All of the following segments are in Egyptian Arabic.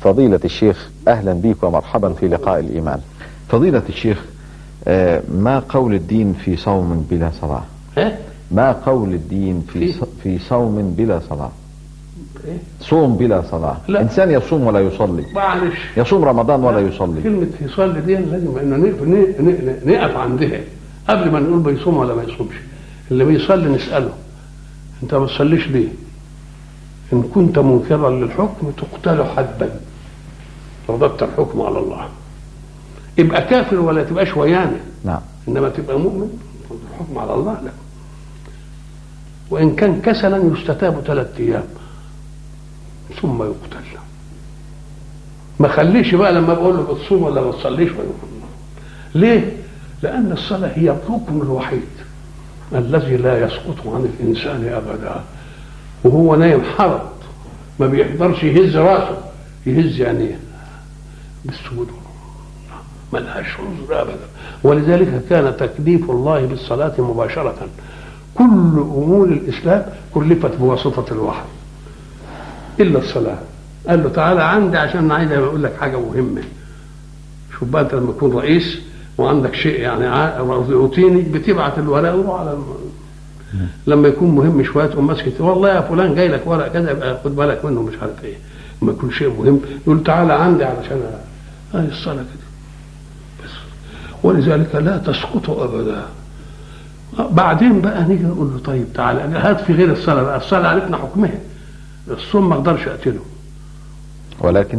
فضيلة الشيخ أهلا بك ومرحبا في لقاء الإيمان فضيلة الشيخ آه، ما قول الدين في صوم بلا صلاة ايه ما قول الدين في في- ص- في صوم بلا صلاة إيه؟ صوم بلا صلاة لا. إنسان يصوم ولا يصلي معلش يصوم رمضان ولا يصلي كلمة يصلي دي لازم انه نقف, نقف- نقف عندها قبل ما نقول بيصوم ولا ما يصومش اللي بيصلي نسأله انت ما بتصليش ليه؟ ان كنت منكرا للحكم تقتل حدا رددت الحكم على الله يبقى كافر ولا تبقاش ويانا نعم انما تبقى مؤمن الحكم على الله لا وان كان كسلا يستتاب ثلاث ايام ثم يقتل ما خليش بقى لما بقول له بتصوم ولا ما تصليش ولا ليه؟ لان الصلاه هي الركن الوحيد الذي لا يسقط عن الانسان ابدا وهو نايم حرط ما بيقدرش يهز راسه يهز عينيه بالسجود ما لهاش عذر ابدا ولذلك كان تكليف الله بالصلاه مباشره كل امور الاسلام كلفت بواسطه الوحي الا الصلاه قال له تعالى عندي عشان عايز اقول لك حاجه مهمه شوف بقى انت لما تكون رئيس وعندك شيء يعني ع- روتيني بتبعت الورق وروح على الم... لما يكون مهم شويه تقوم ماسك والله يا فلان جاي لك ورق كذا يبقى خد بالك منه مش عارف ايه لما يكون شيء مهم يقول تعالى عندي علشان أ- هاي الصلاه كده بس ولذلك لا تسقط ابدا بعدين بقى نيجي نقول له طيب تعالى هات في غير الصلاه بقى الصلاه عرفنا حكمها الصوم ما اقدرش اقتله ولكن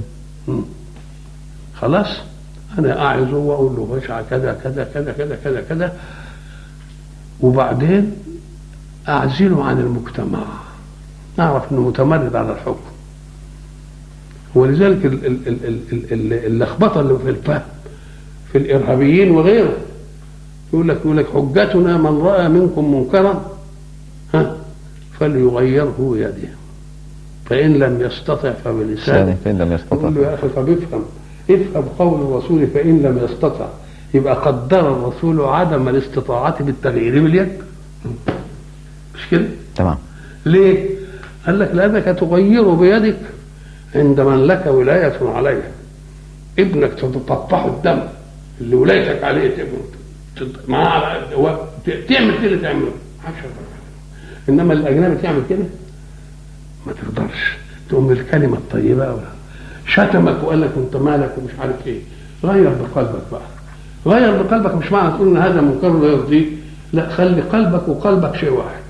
خلاص انا اعظه واقول له باشا كذا كذا كذا كذا كذا كذا وبعدين اعزله عن المجتمع نعرف انه متمرد على الحكم ولذلك ال- ال- ال- ال- ال- ال- اللخبطه اللي في الفهم في الارهابيين وغيره يقول لك يقول لك حجتنا من راى منكم منكرا ها فليغيره بيده فان لم يستطع فبلسانه ثاني فإن لم يستطع يقول له يا اخي طب افهم افهم قول الرسول فان لم يستطع يبقى قدر الرسول عدم الاستطاعة بالتغيير باليد مش كده؟ تمام ليه؟ قال لك لانك تغير بيدك عند من لك ولاية عليه ابنك تقطعه الدم اللي ولايتك عليه تبقى- تت- معاه على- هو ت- تعمل كده تعمله محدش يقدر يعمله. انما الاجنبي تعمل كده ما تقدرش تقوم بالكلمه الطيبه أو لا. شتمك وقال لك انت مالك ومش عارف ايه غير بقلبك بقى غير بقلبك مش معنى تقول ان هذا منكر لا يرضيك لا خلي قلبك وقلبك شيء واحد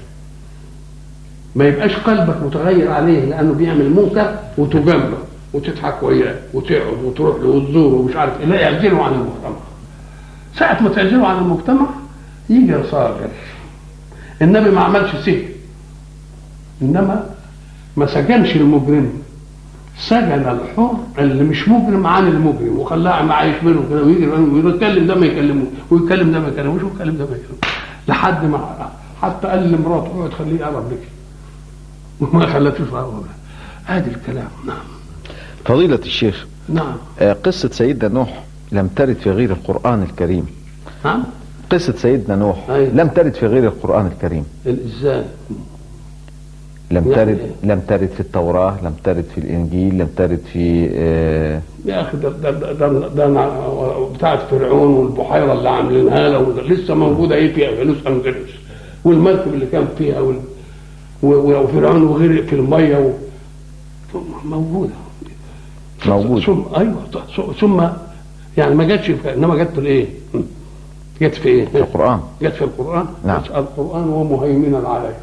ما يبقاش قلبك متغير عليه لانه بيعمل منكر وتجامله وتضحك وياه وتقعد وتروح له وتزوره ومش عارف ايه لا يعزله عن المجتمع ساعة ما تعزله عن المجتمع يجي صابر النبي ما عملش سجن انما ما سجنش المجرم سجن الحر اللي مش مجرم عن المجرم وخلاه عايش بينهم كده ويجي ويتكلم ده ما يكلموه ويتكلم ده ما يكلموش ويتكلم ده ما يكلموش لحد ما حتى قال لمراته اوعي تخليه يقرب لك وما خلتوش يقرب ادي الكلام نعم فضيلة الشيخ نعم آه، قصة سيدنا نوح لم ترد في غير القرآن الكريم نعم قصة سيدنا نوح أيوة. لم ترد في غير القرآن الكريم ازاي لم يعني ترد إيه؟ لم ترد في التوراة لم ترد في الإنجيل لم ترد في آه، يا اخي ده ده ده, ده, ده أنا بتاعت فرعون والبحيره اللي عاملينها له لسه موجوده ايه فيها فلوس اندلس والمركب اللي كان فيها وال و- و- وفرعون وغرق في الميه و... ثم موجوده موجود ثم ايوه ث- ثم يعني ما جاتش في انما جت في الايه؟ جت في ايه؟ في القرآن جت في القران نعم. بس القران ومهيمنا عليه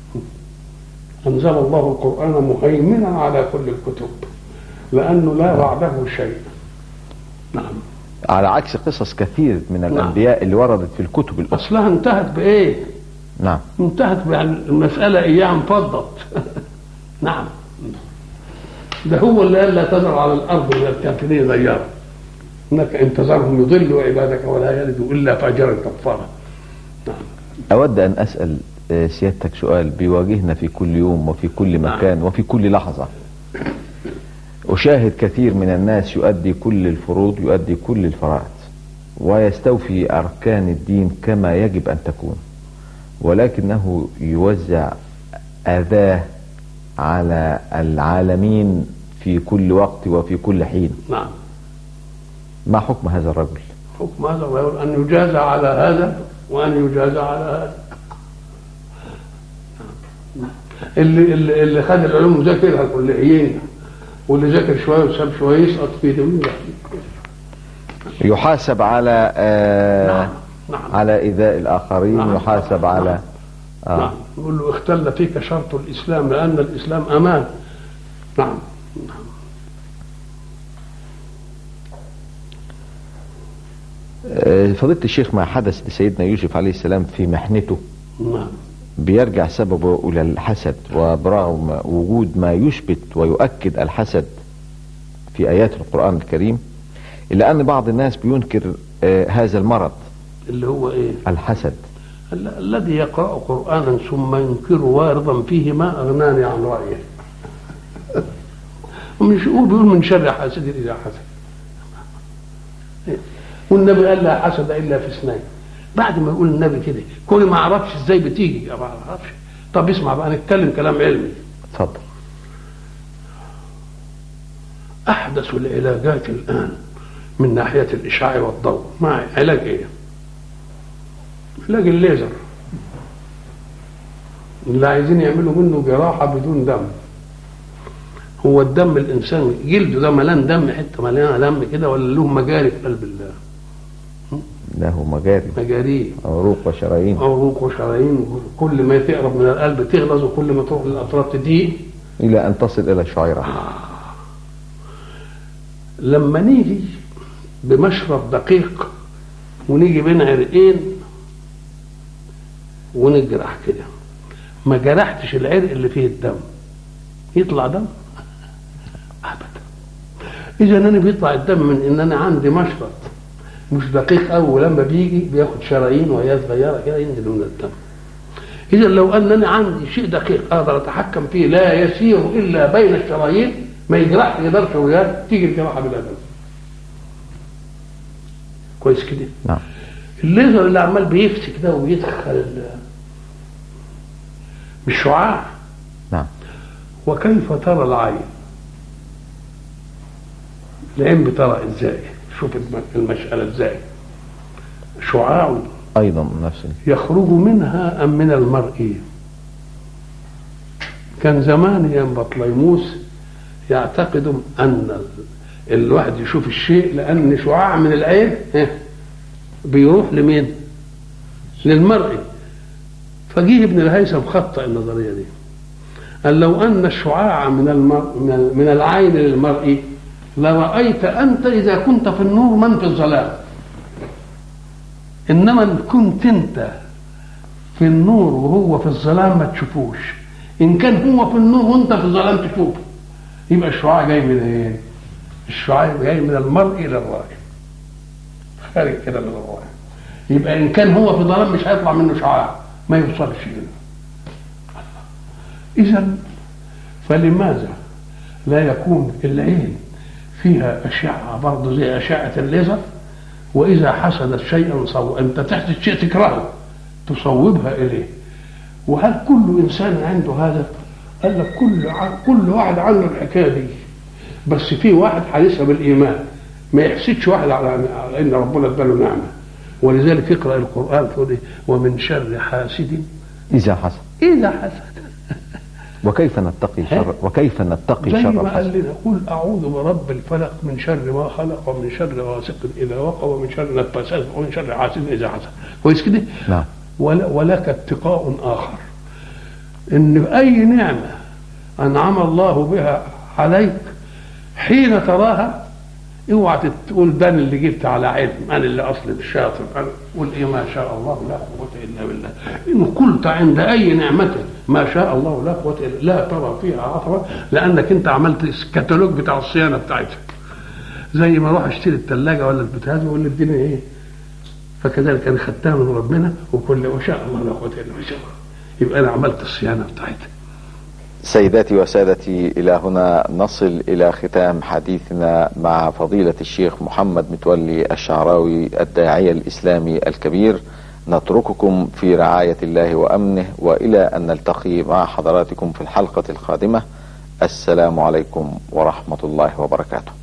انزل الله القران مهيمنا على كل الكتب لانه لا بعده شيء نعم على عكس قصص كثير من الأنبياء اللي وردت في الكتب الأخرى اصلها انتهت بايه؟ نعم انتهت يعني المساله اياه انفضت نعم ده هو اللي قال لا تذر على الارض من الكافرين ديارا انك ان تذرهم يضلوا عبادك ولا يلدوا الا فاجرا كفارا نعم أود أن أسأل آه، سيادتك سؤال بيواجهنا في كل يوم وفي كل مكان وفي كل لحظة أشاهد كثير من الناس يؤدي كل الفروض يؤدي كل الفرائض ويستوفي أركان الدين كما يجب أن تكون ولكنه يوزع أذاه على العالمين في كل وقت وفي كل حين نعم ما حكم هذا الرجل حكم هذا الرجل أن يجازى على هذا وأن يجازى على هذا اللي اللي, اللي خد العلوم وذاكرها كليين واللي ذاكر شويه وساب شويه يسقط في دون يحاسب على آه نعم نعم على إيذاء الآخرين نعم. يحاسب نعم. على نعم آه. يقول له اختل فيك شرط الاسلام لان الاسلام امان نعم نعم آه، فضيلة الشيخ ما حدث لسيدنا يوسف عليه السلام في محنته نعم بيرجع سببه إلى الحسد وبرغم وجود ما يثبت ويؤكد الحسد في آيات القرآن الكريم إلا أن بعض الناس بينكر آه، هذا المرض اللي هو ايه الحسد ال- الذي يقرا قرانا ثم ينكر وارضا فيه ما اغناني عن رايه ومش هو بيقول من شر حاسد اذا حسد والنبي قال لا حسد الا في اثنين بعد ما يقول النبي كده كل ما اعرفش ازاي بتيجي ما اعرفش طب اسمع بقى نتكلم كلام علمي اتفضل احدث العلاجات الان من ناحيه الاشعاع والضوء ما علاج ايه علاج الليزر اللي عايزين يعملوا منه جراحه بدون دم هو الدم الانسان جلده ده ملان دم حته مليانه دم كده ولا له مجاري في قلب الله له مجاري مجاريه عروق وشرايين عروق وشرايين كل ما تقرب من القلب تغلظ وكل ما تروح للاطراف تضيق إلى أن تصل إلى الشعيرة لما نيجي بمشرب دقيق ونيجي بين عرقين ونجرح كده ما جرحتش العرق اللي فيه الدم يطلع دم ابدا اذا انا بيطلع الدم من ان انا عندي مشرط مش دقيق قوي ولما بيجي بياخد شرايين وهي صغيره كده ينزل من الدم اذا لو انني عندي شيء دقيق اقدر اتحكم فيه لا يسير الا بين الشرايين ما يجرحش يقدرش وياه تيجي الجراحه بالادم كويس كده نعم الليزر اللي عمال بيفتك ده ويدخل ال- بالشعاع نعم وكيف ترى العين العين بترى ازاي شوف الم- المسألة ازاي شعاع أيضا نفس ال- يخرج منها أم من المرء كان زمان يا بطليموس يعتقد أن ال- الواحد يشوف الشيء لأن شعاع من العين ها، بيروح لمين للمرء فجيه ابن الهيثم خطأ النظرية دي قال لو أن الشعاع من المرء من ال- من العين للمرء لرأيت أنت إذا كنت في النور من في الظلام إنما إن كنت أنت في النور وهو في الظلام ما تشوفوش إن كان هو في النور وأنت في الظلام تشوفه يبقى الشعاع جاي من إيه؟ الشعاع جاي من المرء للرائي خارج كده للرائي يبقى إن كان هو في ظلام مش هيطلع منه شعاع ما يوصلش إليه إذا فلماذا لا يكون العين فيها أشعة برضه زي أشعة الليزر وإذا حصلت شيئا صو أنت تحدث شيء تكرهه تصوبها إليه وهل كل إنسان عنده هذا؟ قال لك كل ع... كل واحد عنده الحكاية دي بس في واحد حارسها بالإيمان ما يحسدش واحد على على إن ربنا اداله نعمة ولذلك يقرأ القرآن تقول إيه؟ ومن شر حاسد إذا حصل إذا حسد وكيف نتقي شر وكيف نتقي زي شر ما قال الحسد لنا قل اعوذ برب الفلق من شر ما خلق ومن شر غاسق اذا وقع ومن شر النفاثات ومن شر حاسد اذا حسد كويس كده نعم ول- ولك اتقاء اخر ان اي نعمه انعم الله بها عليك حين تراها اوعى تقول ده أنا اللي جبت على علم انا اللي اصل الشاطر انا قول ايه ما شاء الله لا قوه الا بالله ان قلت عند اي نعمه ما شاء الله لا قوه الا لا ترى فيها عثره لانك انت عملت الكتالوج بتاع الصيانه بتاعتها زي ما اروح اشتري الثلاجه ولا البتاع ويقول لي اديني ايه فكذلك انا خدتها من ربنا وكل ما شاء الله لا قوه الا بالله يبقى انا عملت الصيانه بتاعتها سيداتي وسادتي إلى هنا نصل إلى ختام حديثنا مع فضيلة الشيخ محمد متولي الشعراوي الداعية الإسلامي الكبير نترككم في رعاية الله وأمنه وإلى أن نلتقي مع حضراتكم في الحلقة القادمة السلام عليكم ورحمة الله وبركاته